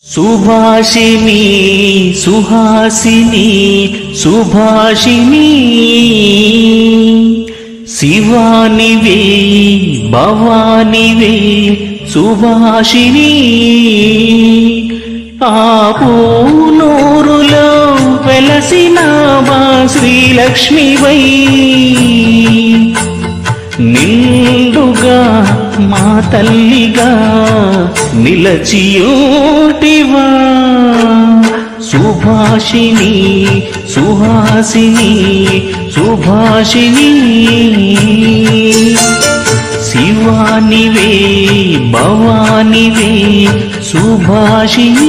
సుభాషిణి సుహాసిని సుభాషిణి శివానివే భవానివే సుభాషిణి ఆపూనూరులో వెలసిన మా శ్రీలక్ష్మివై నిండుగా మా తల్లిగా నిలచియోటివా సుభాషిణి సుహాసిని సుభాషిణి శివానివే భవానివే సుభాషిణి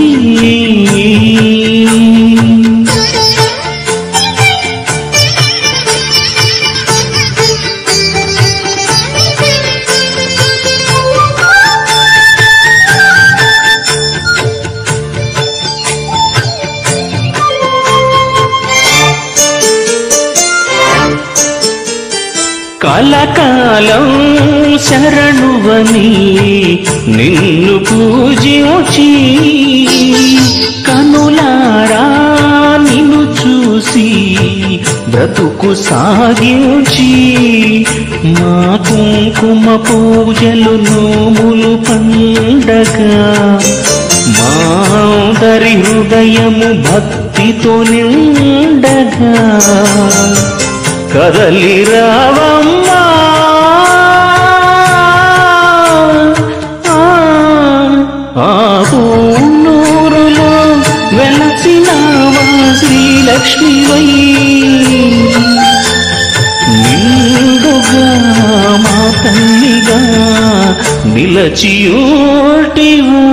కలకాలం శరణువని నిన్ను పూజించి కనులారా నిన్ను చూసి బ్రతుకు సాగించి మా కుంకుమ పూజలు నోములు పండగ మాదరి హృదయము భక్తితో నిండగా కదలి రావమ్మా ఆ పూనూరులో వెలసినావా శ్రీలక్ష్మివై నిండుగా మా తల్లిగా నిలచియోటివా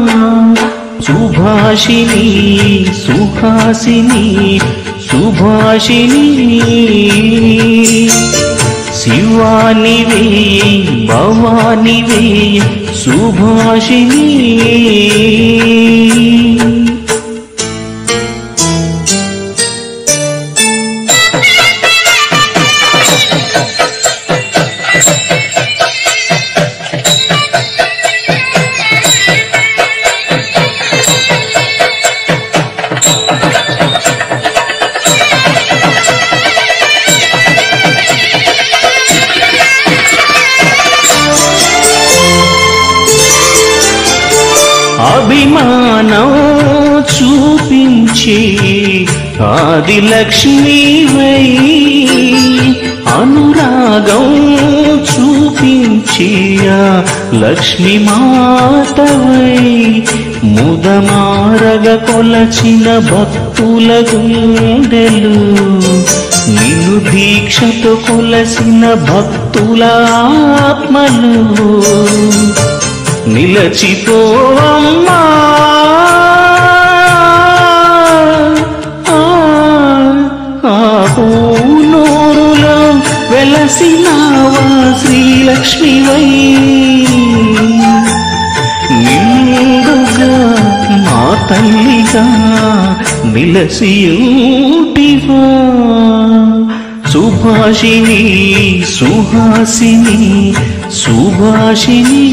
సుభాషిణి సుహాసిని సుభాషిణి శివానివే భవానివే సుభాషిణి అభిమానం చూపించి ఆది లక్ష్మీవై అనురాగం చూపించి ఆ లక్ష్మీ మాతవై ముదమారగ కొలచిన భక్తుల గుండెలు నిన్ను దీక్షతో కొలసిన భక్తుల ఆత్మలు నిలచిపోవమ్మా ఆ, ఆ పూనూరులో వెలసినావా శ్రీలక్ష్మివై నిండుగా మా తల్లిగా నిలసియూటివా సుభాషిణి సుహాసిని సుభాషిణి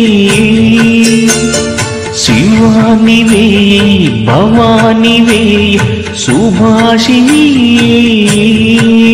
శివానివే భవానివే సుభాషిణి